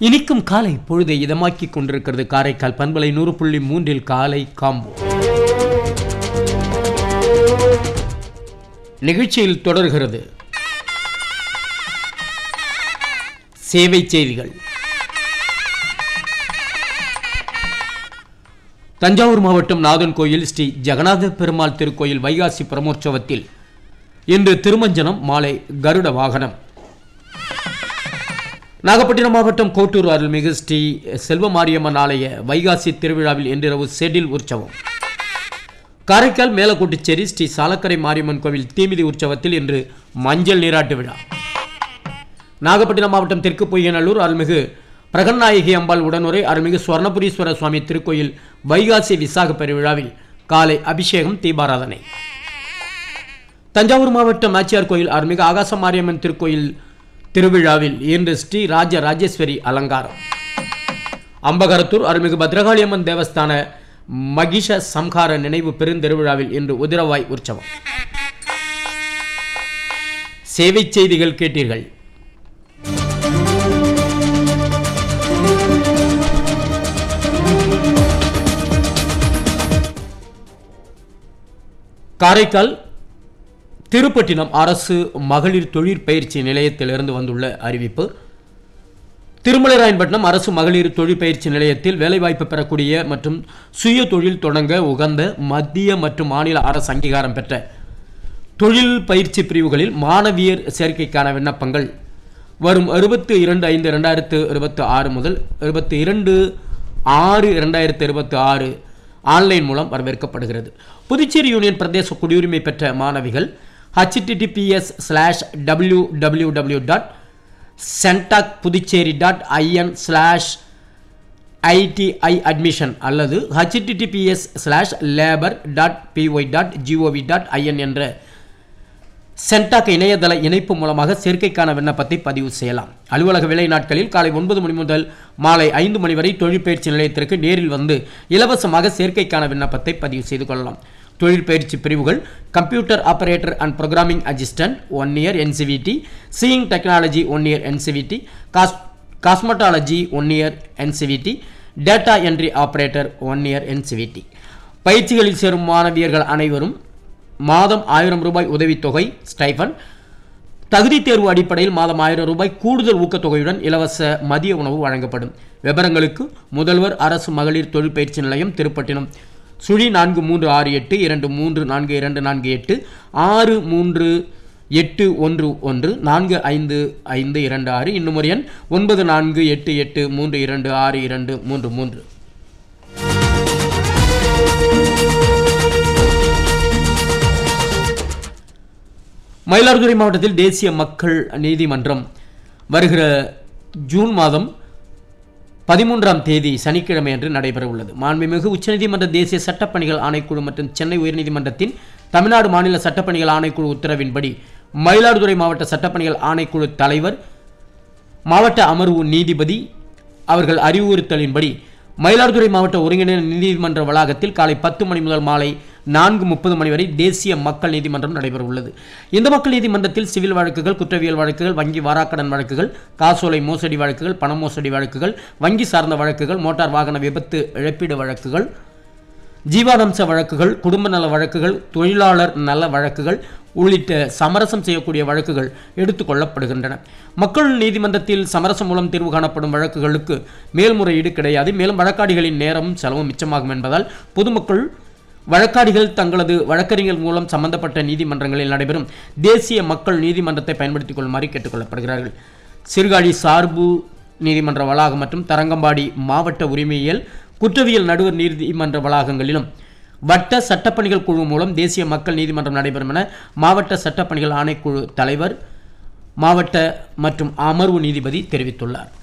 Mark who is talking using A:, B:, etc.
A: இனிக்கும் காலை பொழுதை இதமாக்கிக் கொண்டிருக்கிறது காரைக்கால் பண்பலை நூறு புள்ளி மூன்றில் காலை காம்போ நிகழ்ச்சியில் தொடர்கிறது சேவை செய்திகள் தஞ்சாவூர் மாவட்டம் நாதன் கோயில் ஸ்ரீ ஜெகநாத பெருமாள் திருக்கோயில் வைகாசி பிரமோற்சவத்தில் இன்று திருமஞ்சனம் மாலை கருட வாகனம் நாகப்பட்டினம் மாவட்டம் கோட்டூர் அருள்மிகு ஸ்ரீ செல்வமாரியம்மன் ஆலய வைகாசி திருவிழாவில் இன்றிரவு செடில் உற்சவம் காரைக்கால் மேலக்கோட்டுச்சேரி ஸ்ரீ சாலக்கரை மாரியம்மன் கோவில் தீமிதி உற்சவத்தில் இன்று மஞ்சள் நீராட்டு விழா நாகப்பட்டினம் மாவட்டம் தெற்கு பொய்யநல்லூர் அருள்மிகு பிரகநாயகி அம்பாள் உடனுரை அருள்மிகு சுவர்ணபுரீஸ்வர சுவாமி திருக்கோயில் வைகாசி விசாக பெருவிழாவில் காலை அபிஷேகம் தீபாராதனை தஞ்சாவூர் மாவட்டம் நாச்சியார் கோயில் அருள்மிகு ஆகாச மாரியம்மன் திருக்கோயில் திருவிழாவில் இன்று ஸ்ரீ ராஜ ராஜேஸ்வரி அலங்காரம் அம்பகரத்தூர் அருள்மிகு பத்ரகாளியம்மன் தேவஸ்தான மகிஷ சம்ஹார நினைவு பெருந்திருவிழாவில் இன்று உதிரவாய் உற்சவம் சேவை செய்திகள் கேட்டீர்கள் காரைக்கால் திருப்பட்டினம் அரசு மகளிர் தொழிற்பயிற்சி நிலையத்திலிருந்து வந்துள்ள அறிவிப்பு திருமலைராயன்பட்டினம் அரசு மகளிர் தொழிற்பயிற்சி நிலையத்தில் வேலைவாய்ப்பு பெறக்கூடிய மற்றும் சுய தொழில் தொடங்க உகந்த மத்திய மற்றும் மாநில அரசு அங்கீகாரம் பெற்ற தொழில் பயிற்சி பிரிவுகளில் மாணவியர் சேர்க்கைக்கான விண்ணப்பங்கள் வரும் அறுபத்து இரண்டு ஐந்து ரெண்டாயிரத்து இருபத்தி ஆறு முதல் இருபத்தி இரண்டு ஆறு இரண்டாயிரத்து இருபத்தி ஆறு ஆன்லைன் மூலம் வரவேற்கப்படுகிறது புதுச்சேரி யூனியன் பிரதேச குடியுரிமை பெற்ற மாணவிகள் HTTPS slash W W W dot Centac Puducherry dot IN slash ITI admission அல்லது HTTPS slash labour dot PY dot GOV dot IN என்ற சென்டாக் இணையதள இணைப்பு மூலமாக சேர்க்கைக்கான விண்ணப்பத்தை பதிவு செய்யலாம் அலுவலக வேலை நாட்களில் காலை ஒன்பது மணி முதல் மாலை ஐந்து மணி வரை தொழிற்பயிற்சி நிலையத்திற்கு நேரில் வந்து இலவசமாக சேர்க்கைக்கான விண்ணப்பத்தை பதிவு செய்து கொள்ளலாம் தொழிற்பயிற்சி பிரிவுகள் computer operator and programming assistant one year NCVT sewing technology one year NCVT cos cosmetology one year NCVT data entry operator one year NCVT பயிற்சிகளில் சேரும் மாணவியர்கள் அனைவரும் மாதம் ஆயிரம் ரூபாய் உதவித்தொகை ஸ்டைஃபன் தகுதி தேர்வு அடிப்படையில் மாதம் ஆயிரம் ரூபாய் கூடுதல் ஊக்கத்தொகையுடன் இலவச மதிய உணவு வழங்கப்படும் விவரங்களுக்கு முதல்வர் அரசு மகளிர் தொழிற்பயிற்சி நிலையம் திருப்பட்டினம் சுழி நான்கு மூன்று ஆறு எட்டு இரண்டு மூன்று நான்கு இரண்டு நான்கு எட்டு ஆறு மூன்று எட்டு ஒன்று ஒன்று நான்கு ஐந்து ஐந்து இரண்டு ஆறு இன்னும் ஒரு எண் ஒன்பது நான்கு எட்டு எட்டு மூன்று இரண்டு ஆறு இரண்டு மூன்று மூன்று மயிலாடுதுறை மாவட்டத்தில் தேசிய மக்கள் நீதிமன்றம் வருகிற ஜூன் மாதம் பதிமூன்றாம் தேதி சனிக்கிழமை அன்று நடைபெற உள்ளது மாண்புமிகு உச்சநீதிமன்ற தேசிய சட்டப்பணிகள் ஆணைக்குழு மற்றும் சென்னை உயர்நீதிமன்றத்தின் தமிழ்நாடு மாநில சட்டப்பணிகள் ஆணைக்குழு உத்தரவின்படி மயிலாடுதுறை மாவட்ட சட்டப்பணிகள் ஆணைக்குழு தலைவர் மாவட்ட அமர்வு நீதிபதி அவர்கள் அறிவுறுத்தலின்படி மயிலாடுதுறை மாவட்ட ஒருங்கிணைந்த நீதிமன்ற வளாகத்தில் காலை பத்து மணி முதல் மாலை நான்கு முப்பது மணி வரை தேசிய மக்கள் நீதிமன்றம் நடைபெற உள்ளது இந்த மக்கள் நீதிமன்றத்தில் சிவில் வழக்குகள் குற்றவியல் வழக்குகள் வங்கி வாராக்கடன் வழக்குகள் காசோலை மோசடி வழக்குகள் பண மோசடி வழக்குகள் வங்கி சார்ந்த வழக்குகள் மோட்டார் வாகன விபத்து இழப்பீடு வழக்குகள் ஜீவானம்ச வழக்குகள் குடும்ப நல வழக்குகள் தொழிலாளர் நல வழக்குகள் உள்ளிட்ட சமரசம் செய்யக்கூடிய வழக்குகள் எடுத்துக்கொள்ளப்படுகின்றன மக்கள் நீதிமன்றத்தில் சமரசம் மூலம் தீர்வு காணப்படும் வழக்குகளுக்கு மேல்முறையீடு கிடையாது மேலும் வழக்காடிகளின் நேரமும் செலவும் மிச்சமாகும் என்பதால் பொதுமக்கள் வழக்காடிகள் தங்களது வழக்கறிஞர் மூலம் சம்பந்தப்பட்ட நீதிமன்றங்களில் நடைபெறும் தேசிய மக்கள் நீதிமன்றத்தை பயன்படுத்திக் கொள்ளுமாறு கேட்டுக்கொள்ளப்படுகிறார்கள் சீர்காழி சார்பு நீதிமன்ற வளாகம் மற்றும் தரங்கம்பாடி மாவட்ட உரிமையியல் குற்றவியல் நடுவர் நீதிமன்ற வளாகங்களிலும் வட்ட சட்டப்பணிகள் குழு மூலம் தேசிய மக்கள் நீதிமன்றம் நடைபெறும் என மாவட்ட சட்டப்பணிகள் ஆணைக்குழு தலைவர் மாவட்ட மற்றும் அமர்வு நீதிபதி தெரிவித்துள்ளார்